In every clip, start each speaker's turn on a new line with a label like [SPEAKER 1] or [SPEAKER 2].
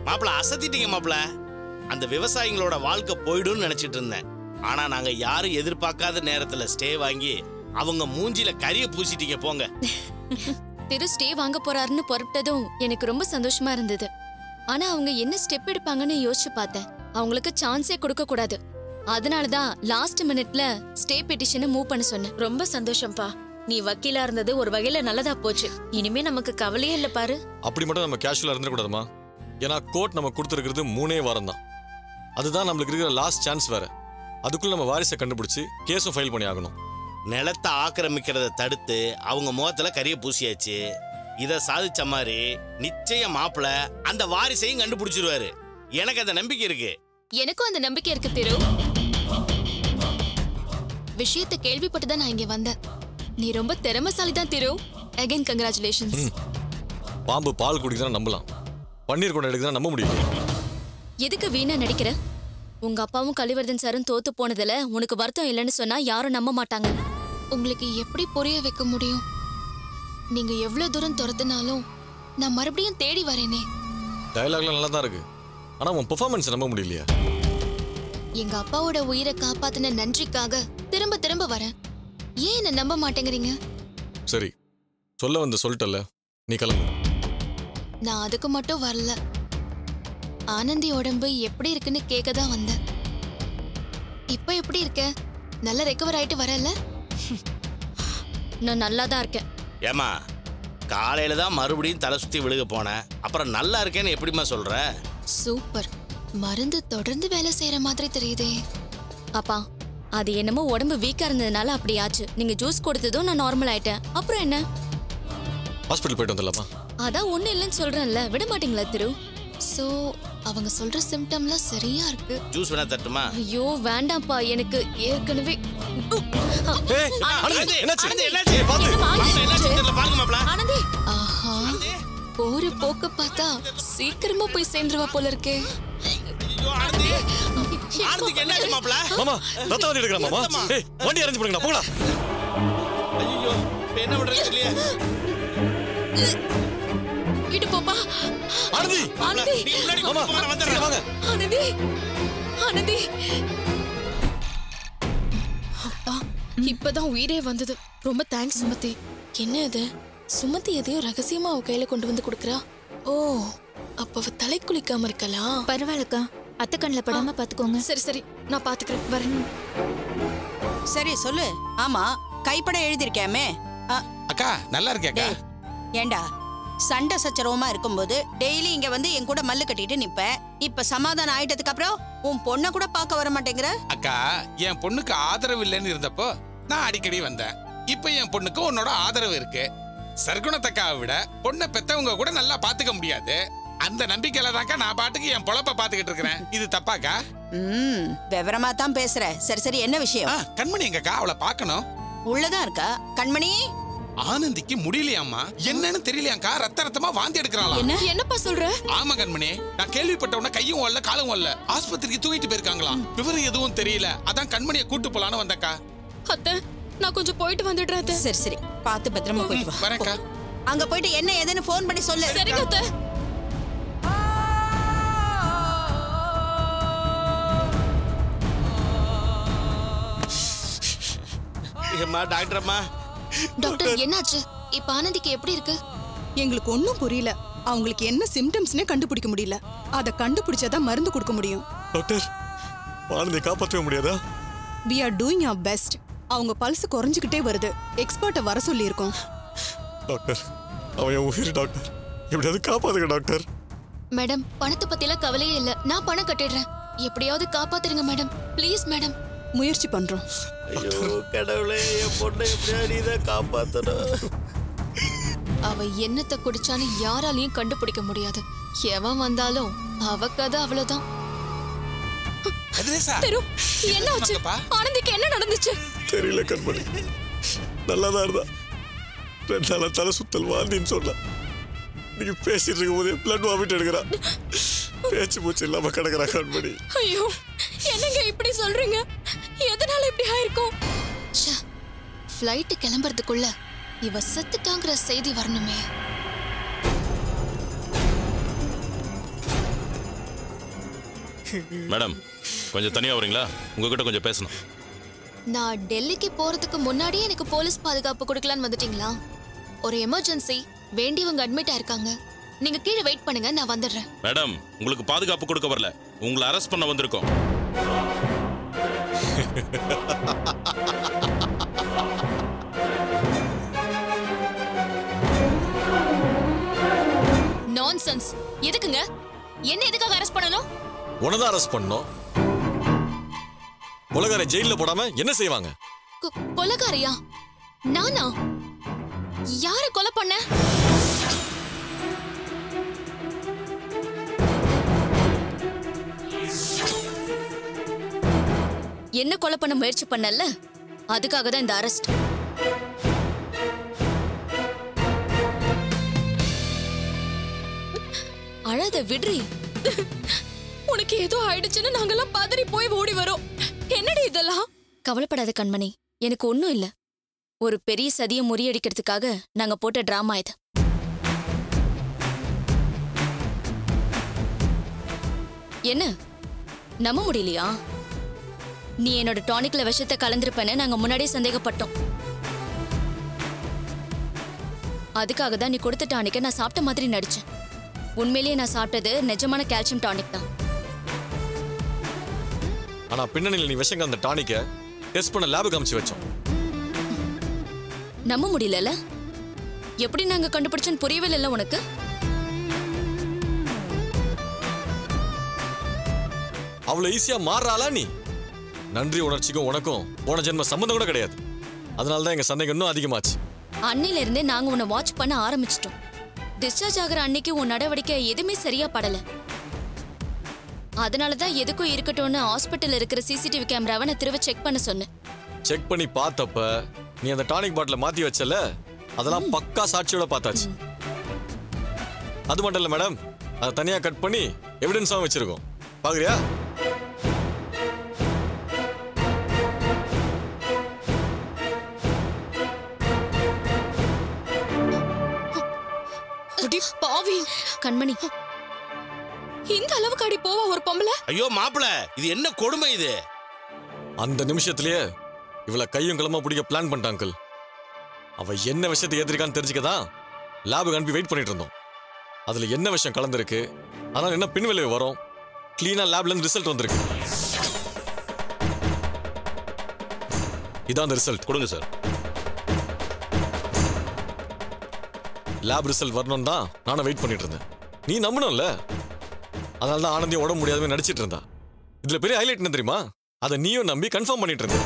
[SPEAKER 1] மாப்பிள அசத்திட்டீங்க மாப்பிள அந்த விவசாயிங்களோட வாழ்க்கை போயிடும்னு நினைச்சிட்டு இருந்தேன் ஆனா நாங்க யாரும் எதிர்பார்க்காத நேரத்துல ஸ்டே வாங்கி அவங்க மூஞ்சில கரிய பூசிட்டீங்க போங்க
[SPEAKER 2] திரு ஸ்டே வாங்க போறாருன்னு புறப்பட்டதும் எனக்கு ரொம்ப சந்தோஷமா இருந்தது ஆனா அவங்க என்ன ஸ்டெப் எடுப்பாங்கன்னு யோசிச்சு பார்த்தேன் அவங்களுக்கு சான்ஸே கொடுக்க கூடாது அதனாலதான் லாஸ்ட் மினிட்ல ஸ்டே பெட்டிஷனை மூவ் பண்ண சொன்னேன்
[SPEAKER 3] ரொம்ப சந்தோஷம்ப்பா நீ வக்கீலா இருந்தது ஒரு வகையில நல்லதா போச்சு இனிமே நமக்கு கவலையே இல்ல பாரு
[SPEAKER 4] அப்படி மட்டும் நம்ம கேஷுவலாக இருந்துடக்கூடாதுமா ஏன்னா கோர்ட் நம்ம கொடுத்துருக்கிறது மூணே வாரம் தான் அதுதான் நம்மளுக்கு இருக்கிற லாஸ்ட் சான்ஸ் வேற அதுக்குள்ள நம்ம வாரிசை கண்டுபிடிச்சு கேஸும் ஃபைல் பண்ணி ஆகணும்
[SPEAKER 1] நிலத்தை ஆக்கிரமிக்கிறத தடுத்து அவங்க முகத்துல கரிய பூசியாச்சு இத சாதிச்ச மாதிரி நிச்சயம் மாப்பிள அந்த வாரிசையும் கண்டுபிடிச்சிருவாரு எனக்கு அந்த நம்பிக்கை இருக்கு
[SPEAKER 2] எனக்கும் அந்த நம்பிக்கை இருக்கு திரு விஷயத்தை கேள்விப்பட்டு தான் நான் இங்க வந்தேன் நீ ரொம்ப திறமைசாலி தான் திரு அகைன் கங்க்ராச்சுலேஷன்ஸ்
[SPEAKER 4] பாம்பு பால் குடிக்கிறதா நம்பலாம் பன்னீர் கொண்டு எடுக்கிறதா நம்ப முடியும்
[SPEAKER 2] எதுக்கு வீணா நடிக்கிற உங்க அப்பாவும் கலிவர்தன் சாரும் தோத்து போனதுல உனக்கு வருத்தம் இல்லைன்னு சொன்னா யாரும் நம்ப மாட்டாங்க உங்களுக்கு எப்படி புரிய வைக்க முடியும் நீங்க எவ்வளவு தூரம் துரத்துனாலும் நான் மறுபடியும் தேடி வரேனே
[SPEAKER 4] டயலாக்லாம் நல்லா தான் இருக்கு ஆனால் உன் பெர்ஃபார்மன்ஸ் நம்ப முடியலையா
[SPEAKER 2] எங்க அப்பாவோட உயிரை காப்பாத்தின நன்றிக்காக திரும்ப திரும்ப வரேன் ஏன் என்ன நம்ப மாட்டேங்கிறீங்க
[SPEAKER 4] சரி சொல்ல வந்து சொல்லிட்டல நீ கிளம்பு
[SPEAKER 2] நான் அதுக்கு மட்டும் வரல ஆனந்தி உடம்பு எப்படி இருக்குன்னு கேட்க தான் வந்தேன் இப்போ எப்படி இருக்க நல்லா ரெக்கவர் ஆயிட்டு வரல நான் நல்லா தான் இருக்கேன்
[SPEAKER 1] ஏமா காலையில தான் மறுபடியும் தலை சுத்தி விழுக போனேன் அப்புறம் நல்லா இருக்கேன்னு எப்படிம்மா சொல்ற
[SPEAKER 2] சூப்பர் மருந்து தொடர்ந்து வேலை செய்யற மாதிரி தெரியுதே அப்பா அது என்னமோ உடம்பு வீக்கா இருந்ததுனால அப்படி ஆச்சு நீங்க ஜூஸ் கொடுத்ததும் நான் நார்மல் ஆயிட்டேன் அப்புறம் என்ன
[SPEAKER 4] ஹாஸ்பிட்டல் போயிட்டு வந்துடலாமா
[SPEAKER 2] அதான் ஒண்ணு இல்லைன்னு சொல்றேன்ல விட மாட்டீங்களா திரு சோ அவங்க சொல்ற சிம்டம்லாம் சரியா இருக்கு
[SPEAKER 1] ஜூஸ் வேணா தட்டுமா
[SPEAKER 2] ஐயோ வேண்டாம்ப்பா எனக்கு ஏற்கனவே
[SPEAKER 4] ஏய், ஆனந்தி, என்னாச்சு?
[SPEAKER 1] ஆனந்தி, என்னாச்சு?
[SPEAKER 4] ஏய், பாத்து.
[SPEAKER 2] என்னம்மா
[SPEAKER 1] மாப்பிள, என்னாச்சு
[SPEAKER 2] ஆச்சு?
[SPEAKER 1] தெரியல, பாருங்க மாப்பிள.
[SPEAKER 3] ஆனந்தி
[SPEAKER 2] ஆஹா போற போக்க பார்த்தா சீக்கிரமா போய் சேர்ந்துருவா போல இருக்கே
[SPEAKER 1] ஐயோ, ஆனந்தி. ஆனந்திக்கு என்னாச்சு மாப்பிள
[SPEAKER 4] மாமா ரத்த வாந்தி எடுக்கிறேன் மாமா
[SPEAKER 1] ரத்தமா?
[SPEAKER 4] ஏய் வண்டி அரேஞ்ச் பண்ணுங்கடா போங்கடா
[SPEAKER 1] ஐயோ இப்ப என்ன பண்றது தெரியலையே
[SPEAKER 2] கிட்ட போப்பா
[SPEAKER 4] ஆனந்தி
[SPEAKER 2] ஆனந்தி
[SPEAKER 1] நீ முன்னாடி
[SPEAKER 4] மாமா
[SPEAKER 1] கூட்டிட்டு போ, நான் வந்துடுறேன்.
[SPEAKER 4] சீக்கிரம் வாங்க
[SPEAKER 2] ஆனந்தி ஆனந்தி அப்பா இப்பதான் உயிரே வந்தது ரொம்ப தேங்க்ஸ் சுமதி என்ன இது சுமதி எதையும் ரகசியமா அவ கையில கொண்டு வந்து கொடுக்கறா ஓ அப்ப அவ தலை குளிக்காம இருக்கலாம்
[SPEAKER 3] பரவாயில்லக்கா அத்தை கண்ணில் படாம பாத்துக்கோங்க
[SPEAKER 2] சரி சரி நான் பாத்துக்கிறேன் வரேன்
[SPEAKER 5] சரி சொல்லு ஆமா கைப்பட எழுதியிருக்கேமே அ,
[SPEAKER 6] அக்கா நல்லா இருக்கேக்கா
[SPEAKER 5] டேய், ஏண்டா சண்டை சச்சரவமா இருக்கும்போது டெய்லி இங்க வந்து என் கூட மல்லு கட்டிட்டு நிப்ப இப்ப சமாதானம் ஆயிட்டதுக்கு அப்புறம் உன் பொண்ணை கூட பார்க்க வர மாட்டேங்கிற
[SPEAKER 6] அக்கா என் பொண்ணுக்கு ஆதரவு இல்லைன்னு இருந்தப்போ நான் அடிக்கடி வந்தேன் இப்ப என் பொண்ணுக்கு உன்னோட ஆதரவு இருக்கு சர்க்குணத்தக்காவை விட பொண்ணை பெத்தவங்க கூட நல்லா பாத்துக்க முடியாது அந்த நம்பிக்கையில தான்க்கா நான் பாட்டுக்கு என் பொழப்ப பாத்துக்கிட்டு இருக்கிறேன் இது தப்பாக்கா
[SPEAKER 5] ம் விவரமா தான் பேசுற சரி சரி என்ன
[SPEAKER 6] ஆ,
[SPEAKER 5] விஷயம்
[SPEAKER 6] கண்மணி எங்கக்கா அவளை பார்க்கணும்
[SPEAKER 5] உள்ளதான் இருக்கா கண்மணி
[SPEAKER 6] ஆனந்திக்கு முடியலையாம்மா என்னன்னு தெரியலையாக்கா ரத்த ரத்தமா வாந்தி எடுக்கிறாளாம்
[SPEAKER 5] என்ன
[SPEAKER 2] என்னப்பா சொல்ற
[SPEAKER 6] ஆமா கண்மணி நான் கேள்விப்பட்ட உடனே கையும் வரல காலும் வரல ஆஸ்பத்திரிக்கு தூக்கிட்டு போயிருக்காங்களாம் விவரம் எதுவும் தெரியல அதான் கண்மணியை கூட்டு போலான்னு வந்தக்கா
[SPEAKER 2] அத்தை நான் கொஞ்சம் போயிட்டு வந்துடுறேன் அத்தை.
[SPEAKER 5] சரி சரி பார்த்து பத்திரமா போயிட்டு வா
[SPEAKER 6] வரேன்க்கா
[SPEAKER 5] அங்க போயிட்டு என்ன ஏதுன்னு ஃபோன் பண்ணி சொல்லு
[SPEAKER 2] சரிங்க அத்தை
[SPEAKER 1] ஏம்மா டாக்டர் அம்மா
[SPEAKER 2] டாக்டர் என்னாச்சு இப்ப ஆனந்திக்கு எப்படி இருக்கு
[SPEAKER 7] எங்களுக்கு ஒன்றும் புரியல அவங்களுக்கு என்ன சிம்டம்ஸ்னே கண்டுபிடிக்க முடியல அதை கண்டுபிடிச்சாதான் மருந்து கொடுக்க முடியும்
[SPEAKER 4] டாக்டர் ஆனந்தி காப்பாற்றவே முடியாதா
[SPEAKER 7] we are doing our best அவங்க பல்ஸ் குறைஞ்சிக்கிட்டே வருது எக்ஸ்பர்ட்டை வர சொல்லியிருக்கோம்
[SPEAKER 4] டாக்டர் அவன் என் உயிர் டாக்டர் எப்படியாவது காப்பாத்துங்க டாக்டர்
[SPEAKER 2] மேடம் பணத்தை பத்திலாம் கவலையே இல்ல நான் பணம் கட்டிடுறேன் எப்படியாவது காப்பாத்துருங்க மேடம் ப்ளீஸ் மேடம்
[SPEAKER 7] முயற்சி பண்றோம்
[SPEAKER 1] ஐயோ கடவுளே என் பொண்ணை எப்படியா நீ தான் காப்பாத்தணும்
[SPEAKER 2] அவ என்னத்தை குடிச்சான்னு யாராலையும் கண்டுபிடிக்க முடியாது எவன் வந்தாலும் அவ கதை அவ்வளவுதான்
[SPEAKER 6] கதிரேசா
[SPEAKER 2] தெரு என்னாச்சு
[SPEAKER 6] வாங்கப்பா.
[SPEAKER 2] ஆனந்திக்கு என்ன நடந்துச்சு
[SPEAKER 4] தெரியல கண்மணி நல்லா தான் இருந்தா ரெண்டு நாளா தலை சுத்தல் வாந்தின்னு சொன்னா நீங்க பேசிட்டு இருக்கும் போதே பிளட் வாமிட் எடுக்கிறா பேச்சு மூச்சு இல்லாம கிடக்குறா கண்மணி
[SPEAKER 2] ஐயோ என்னங்க இப்படி சொல்றீங்க எதனால இப்படி ஆயிருக்கும் ஃப்ளைட் கிளம்புறதுக்குள்ள இவ செத்துட்டாங்கிற செய்தி வரணுமே
[SPEAKER 8] மேடம் கொஞ்சம் தனியா வரீங்களா உங்ககிட்ட கொஞ்சம் பேசணும்
[SPEAKER 2] நான் டெல்லிக்கு போறதுக்கு முன்னாடியே எனக்கு போலீஸ் பாதுகாப்பு கொடுக்கலான்னு வந்துட்டீங்களா ஒரு எமர்ஜென்சி வேண்டியவங்க அட்மிட் ஆயிருக்காங்க நீங்க கீழே வெயிட் பண்ணுங்க நான் வந்துடுறேன்
[SPEAKER 8] மேடம் உங்களுக்கு பாதுகாப்பு கொடுக்க வரல உங்களை அரெஸ்ட் பண்ண வந்திருக்கோம்
[SPEAKER 2] நான்சென்ஸ் எதுக்குங்க என்ன எதுக்காக அரெஸ்ட் பண்ணணும்
[SPEAKER 4] உனதான் அரெஸ்ட் பண்ணோம் உலகார ஜெயில போடாம என்ன செய்வாங்க
[SPEAKER 2] கொ- கொலைகாரியா நானா யார கொலை பண்ண என்ன கொலை பண்ண முயற்சி பண்ணல அதுக்காக தான் இந்த அரெஸ்ட் அழாத விடுறி உனக்கு ஏதோ ஆயிடுச்சுன்னு நாங்கெல்லாம் பதறி போய் ஓடி வரோம் என்னடி இதெல்லாம் கவலைப்படாத கண்மணி எனக்கு ஒண்ணும் இல்ல ஒரு பெரிய சதியை முறியடிக்கிறதுக்காக நாங்க போட்ட டிராமா இது என்ன நம்ப முடியலையா நீ என்னோட டானிக்ல விஷத்தை கலந்திருப்பேன்னு நாங்க முன்னாடியே சந்தேகப்பட்டோம் அதுக்காக தான் நீ கொடுத்த டானிக்கை நான் சாப்பிட்ட மாதிரி நடிச்சேன் உண்மையிலேயே நான் சாப்பிட்டது நிஜமான கால்சியம் டானிக் தான்
[SPEAKER 4] ஆனா பின்னணியில் நீ விஷம் கலந்த டானிக்க டெஸ்ட் பண்ண லேபுக்கு அமுச்சு வச்சோம்
[SPEAKER 2] நம்ப முடியலல எப்படி நாங்க கண்டுபிடிச்சோன்னு புரியவே இல்ல உனக்கு
[SPEAKER 4] அவ்வளவு ஈஸியா மாறுறாளா நீ நன்றி உணர்ச்சிக்கும் உனக்கும் போன ஜென்ம சம்மந்தம் கூட கிடையாது அதனால தான் எங்க சந்தேகம் இன்னும் அதிகமாச்சு
[SPEAKER 2] அன்னையில இருந்தே நாங்க உன்னை வாட்ச் பண்ண ஆரம்பிச்சிட்டோம் டிஸ்சார்ஜ் ஆகுற அன்னைக்கு உன் நடவடிக்கை எதுவுமே சரியா படல அதனால தான் எதுக்கும் இருக்கட்டும்னு ஹாஸ்பிட்டல் இருக்கிற சிசிடிவி கேமராவை நான் திரும்ப செக் பண்ண சொன்னேன்
[SPEAKER 4] செக் பண்ணி பார்த்தப்ப நீ அந்த டானிக் பாட்டில மாத்தி வச்சல அதெல்லாம் பக்கா சாட்சியோட பார்த்தாச்சு அது மட்டும் இல்ல மேடம் அதை தனியா கட் பண்ணி எவிடன்ஸாவும் வச்சிருக்கோம் பாக்குறியா
[SPEAKER 2] அடி பாவி கண்மணி இந்த அளவுக்கு அடி போவா ஒரு பொம்பளை
[SPEAKER 1] ஐயோ மாப்பிள இது என்ன கொடுமை இது
[SPEAKER 4] அந்த நிமிஷத்திலேயே இவள கையும் களமா பிடிக்க பிளான் பண்ணிட்டான் அங்கிள் அவ என்ன விஷயத்தை ஏத்திருக்கான்னு தெரிஞ்சுக்கதான் லேபுக்கு அனுப்பி வெயிட் பண்ணிட்டு இருந்தோம் அதுல என்ன விஷயம் கலந்துருக்கு அதனால என்ன பின்விளைவு வரும் கிளீனா லேப்ல இருந்து ரிசல்ட் வந்திருக்கு இதான் அந்த ரிசல்ட்
[SPEAKER 8] கொடுங்க சார்
[SPEAKER 4] லேப் ரிசல்ட் வரணும் தான் நானும் வெயிட் பண்ணிட்டு இருந்தேன் நீ நம்பணும்ல அதனால தான் ஆனந்தியம் உடம்பு முடியாதவே நடிச்சிட்டு இருந்தா இதுல பெரிய ஹைலைட் என்ன தெரியுமா அதை நீயும் நம்பி கன்ஃபார்ம் பண்ணிட்டு இருந்த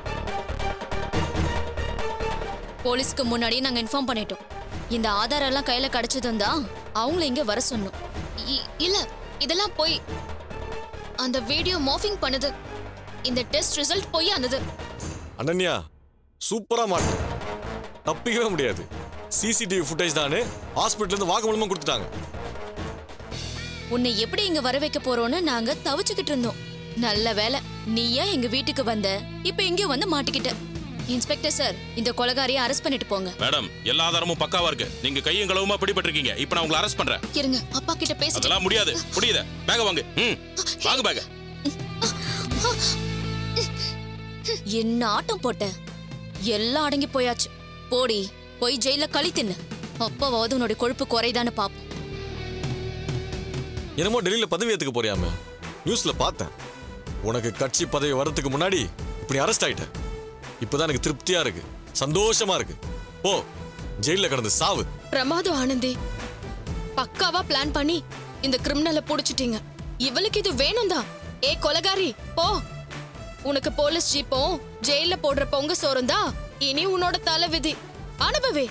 [SPEAKER 2] போலீஸ்க்கு முன்னாடியே நாங்க இன்ஃபார்ம் பண்ணிட்டோம் இந்த ஆதாரம் எல்லாம் கையில கிடைச்சதும் தான் அவங்கள இங்க வர சொன்னோம் இ- இல்ல இதெல்லாம் போய் அந்த வீடியோ மார்ஃபிங் பண்ணுது இந்த டெஸ்ட் ரிசல்ட் போய் ஆனது
[SPEAKER 4] அனன்யா சூப்பரா மாட்டு தப்பிக்கவே முடியாது சிசிடிவி ஃபுட்டேஜ் தானே ஹாஸ்பிட்டல் இருந்து வாக்குமூலமா கொடுத்துட்டாங்க
[SPEAKER 2] உன்னை எப்படி இங்க வர வைக்க போறோம்னு நாங்க தவிச்சுக்கிட்டு இருந்தோம் நல்ல வேலை நீயா எங்க வீட்டுக்கு வந்த இப்ப இங்க வந்து மாட்டிக்கிட்ட இன்ஸ்பெக்டர் சார் இந்த கொலகாரியை அரெஸ்ட் பண்ணிட்டு போங்க
[SPEAKER 8] மேடம் எல்லா ஆதாரமும் பக்காவா இருக்கு நீங்க கையும் களவுமா பிடிபட்டிருக்கீங்க இப்போ நான் உங்களை அரெஸ்ட் பண்றேன்
[SPEAKER 2] இருங்க அப்பா கிட்ட பேசிட்டு
[SPEAKER 8] அதெல்லாம் முடியாது முடியுத பேக வாங்க ம் வாங்க பேக
[SPEAKER 2] என்ன ஆட்டம் போட்ட எல்லாம் அடங்கி போயாச்சு போடி போய் ஜெயில களி தின்னு அப்பவாவது உன்னோட கொழுப்பு குறைதான்னு பாப்போம்
[SPEAKER 4] என்னமோ டெல்லியில பதவி ஏத்துக்க போறியாம நியூஸ்ல பார்த்தேன் உனக்கு கட்சி பதவி வரதுக்கு முன்னாடி இப்படி அரெஸ்ட் ஆயிட்ட இப்பதான் எனக்கு திருப்தியா இருக்கு சந்தோஷமா இருக்கு போ ஜெயில கிடந்து சாவு
[SPEAKER 9] பிரமாதம் ஆனந்தி பக்காவா பிளான் பண்ணி இந்த கிரிமினலை புடிச்சிட்டீங்க இவளுக்கு இது வேணும் தான் ஏ கொலகாரி போ உனக்கு போலீஸ் ஜீப்பும் ஜெயில போடுற பொங்க சோறும் தான் இனி உன்னோட தலை விதி அனுபவே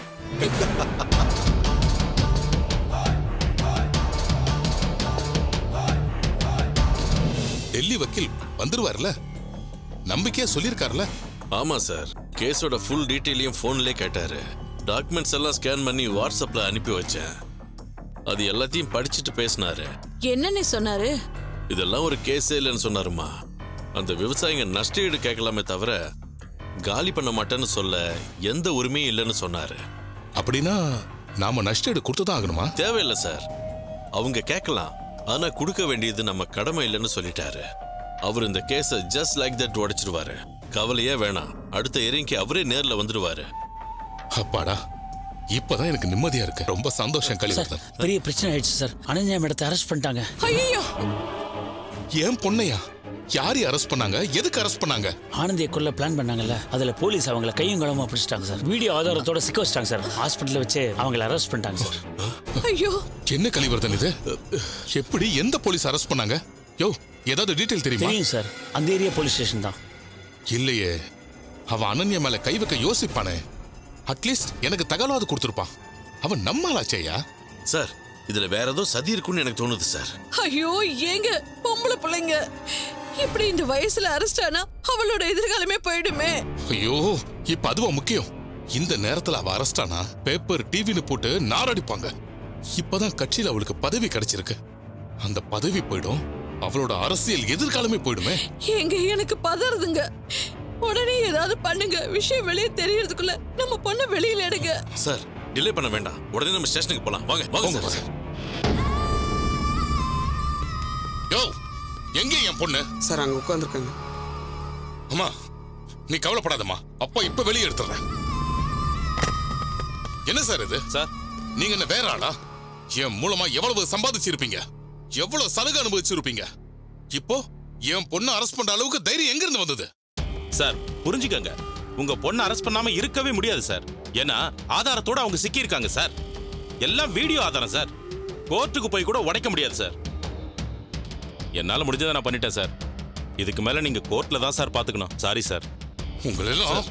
[SPEAKER 6] டெல்லி வக்கீல் வந்துருவார்ல நம்பிக்கையா சொல்லியிருக்காருல
[SPEAKER 10] ஆமா சார் கேஸோட ஃபுல் டீட்டெயிலையும் ஃபோன்லயே கேட்டாரு டாக்குமெண்ட்ஸ் எல்லாம் ஸ்கேன் பண்ணி வாட்ஸ்அப்ல அனுப்பி வச்சேன் அது எல்லாத்தையும் படிச்சுட்டு பேசினாரு
[SPEAKER 11] என்னன்னு சொன்னாரு
[SPEAKER 10] இதெல்லாம் ஒரு கேஸே இல்லைன்னு சொன்னாருமா அந்த விவசாயிங்க நஷ்டஈடு கேட்கலாமே தவிர காலி பண்ண மாட்டேன்னு சொல்ல எந்த உரிமையும் இல்லைன்னு சொன்னாரு
[SPEAKER 6] அப்படின்னா நாம நஷ்டஈடு கொடுத்துதான் ஆகணுமா
[SPEAKER 10] தேவையில்லை சார் அவங்க கேட்கலாம் ஆனா கொடுக்க வேண்டியது நம்ம கடமை இல்லைன்னு சொல்லிட்டாரு அவர் இந்த கேஸை ஜஸ்ட் லைக் தட் உடைச்சிருவாரு கவலையே வேணாம் அடுத்த இறங்கி அவரே நேர்ல வந்துடுவாரு
[SPEAKER 6] அப்பாடா இப்பதான் எனக்கு நிம்மதியா இருக்கு ரொம்ப சந்தோஷம் கலிவர்தன்
[SPEAKER 11] பெரிய பிரச்சனை ஆயிடுச்சு சார் அனன்யா மேடத்தை அரெஸ்ட் பண்ணிட்டாங்க
[SPEAKER 5] ஐயோ
[SPEAKER 6] ஏன் பொண்ணையா யாரையும் அரெஸ்ட் பண்ணாங்க எதுக்கு அரெஸ்ட் பண்ணாங்க
[SPEAKER 11] ஆனந்தியை கொல்ல பிளான் பண்ணாங்கல்ல அதுல போலீஸ் அவங்கள கையும் களமா பிடிச்சிட்டாங்க சார் வீடியோ ஆதாரத்தோட சிக்க வச்சிட்டாங்க சார் ஹாஸ்பிட்டல்ல வச்சு அவங்கள அரெஸ்ட் பண்ணிட்டாங்க சார்
[SPEAKER 5] ஐயோ
[SPEAKER 6] என்ன கலிவர்தன் இது எப்படி எந்த போலீஸ் அரெஸ்ட் பண்ணாங்க யோ ஏதாவது டீடைல் தெரியுமா
[SPEAKER 11] தெரியும் சார் அந்த ஏரியா போலீஸ் ஸ்டேஷன் தான்
[SPEAKER 6] இல்லையே அவன் அனன்யா மேல கை வைக்க யோசிப்பானே அட்லீஸ்ட் எனக்கு தகவலாவது கொடுத்துருப்பான் அவன் நம்மளாச்சேயா
[SPEAKER 10] சார் இதுல வேற ஏதோ சதி இருக்குன்னு எனக்கு தோணுது சார்
[SPEAKER 5] ஐயோ ஏங்க பொம்பளை பிள்ளைங்க இப்படி இந்த வயசுல அரெஸ்ட் ஆனா அவளோட எதிர்காலமே போயிடுமே
[SPEAKER 6] ஐயோ இப்ப அதுவா முக்கியம் இந்த நேரத்துல அவ அரெஸ்ட் ஆனா பேப்பர் டிவின்னு போட்டு நாரடிப்பாங்க இப்பதான் கட்சியில அவளுக்கு பதவி கிடைச்சிருக்கு அந்த பதவி போயிடும் அவளோட அரசியல் எதிர்காலமே போயிடுமே
[SPEAKER 5] ஏங்க எனக்கு பதறதுங்க உடனே ஏதாவது பண்ணுங்க விஷயம் வெளியே தெரியறதுக்குள்ள நம்ம பொண்ணை வெளியில எடுங்க
[SPEAKER 10] சார் டிலே பண்ண வேண்டாம் உடனே நம்ம ஸ்டேஷனுக்கு போலாம் வாங்க வாங்க
[SPEAKER 6] போங்க,
[SPEAKER 10] சார்
[SPEAKER 6] யோ எங்க என் பொண்ணு
[SPEAKER 12] சார் அங்க உட்காந்துருக்காங்க
[SPEAKER 6] அம்மா நீ கவலைப்படாதம்மா அப்பா இப்ப வெளியே எடுத்துறேன் என்ன சார் இது
[SPEAKER 8] சார்
[SPEAKER 6] நீங்க என்ன வேற ஆளா என் மூலமா எவ்வளவு சம்பாதிச்சிருப்பீங்க எவ்வளவு சலுகை அனுபவிச்சிருப்பீங்க இப்போ என் பொண்ணு அரெஸ்ட் பண்ற அளவுக்கு தைரியம் எங்க இருந்து வந்தது
[SPEAKER 8] சார் புரிஞ்சுக்கங்க உங்க பொண்ணை அரெஸ்ட் பண்ணாம இருக்கவே முடியாது சார் ஏன்னா ஆதாரத்தோட அவங்க சிக்கி இருக்காங்க சார் எல்லாம் வீடியோ ஆதாரம் சார் கோர்ட்டுக்கு போய் கூட உடைக்க முடியாது சார் என்னால முடிஞ்சதை நான் பண்ணிட்டேன் சார் இதுக்கு மேல நீங்க கோர்ட்ல தான் சார் பாத்துக்கணும் சாரி சார்
[SPEAKER 6] உங்களெல்லாம்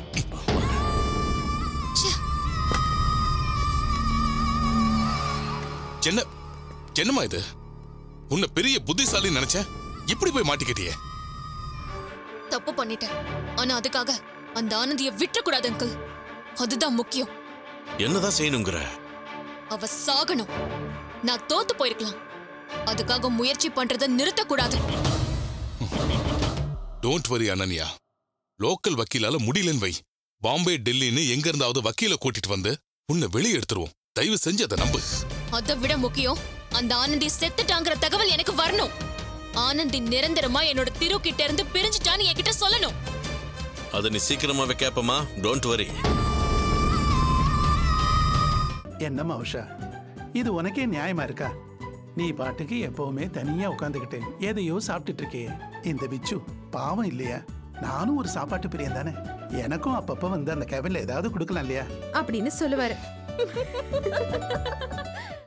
[SPEAKER 6] என்ன என்னம்மா இது உன்னை பெரிய புத்திசாலி நினைச்சேன் இப்படி போய் மாட்டிக்கிட்டியே
[SPEAKER 2] தப்பு பண்ணிட்டேன் ஆனா அதுக்காக அந்த ஆனந்திய விட்டுறக்கூடாது அங்கிள் அதுதான் முக்கியம்
[SPEAKER 10] என்னதான் செய்யணுங்கிற
[SPEAKER 2] அவ சாகணும் நான் தோத்து போயிருக்கலாம் அதுக்காக முயற்சி பண்றதை நிறுத்தக்கூடாது
[SPEAKER 6] டோன்ட் வரி அனன்யா லோக்கல் வக்கீலால முடியலன்னு வை பாம்பே டெல்லின்னு எங்க இருந்தாவது வக்கீல கூட்டிட்டு வந்து உன்னை வெளியே எடுத்துருவோம் தயவு செஞ்சு அதை நம்பு
[SPEAKER 2] அதை விட முக்கியம் அந்த ஆனந்தி செத்துட்டாங்கிற தகவல் எனக்கு வரணும் ஆனந்தி நிரந்தரமா என்னோட திரு கிட்ட இருந்து பிரிஞ்சுட்டான்னு என்கிட்ட சொல்லணும்
[SPEAKER 10] அதை நீ சீக்கிரமாவே கேப்பமா டோன்ட் வரி
[SPEAKER 13] என்னம்மா உஷா இது உனக்கே நியாயமா இருக்கா நீ பாட்டுக்கு எப்பவுமே தனியா உட்காந்துக்கிட்டு எதையோ சாப்பிட்டுட்டு இருக்கே இந்த பிச்சு பாவம் இல்லையா நானும் ஒரு சாப்பாட்டு பிரியன் தானே எனக்கும் அப்பப்ப வந்து அந்த கேபின்ல ஏதாவது கொடுக்கலாம் இல்லையா
[SPEAKER 14] அப்படின்னு சொல்லுவாரு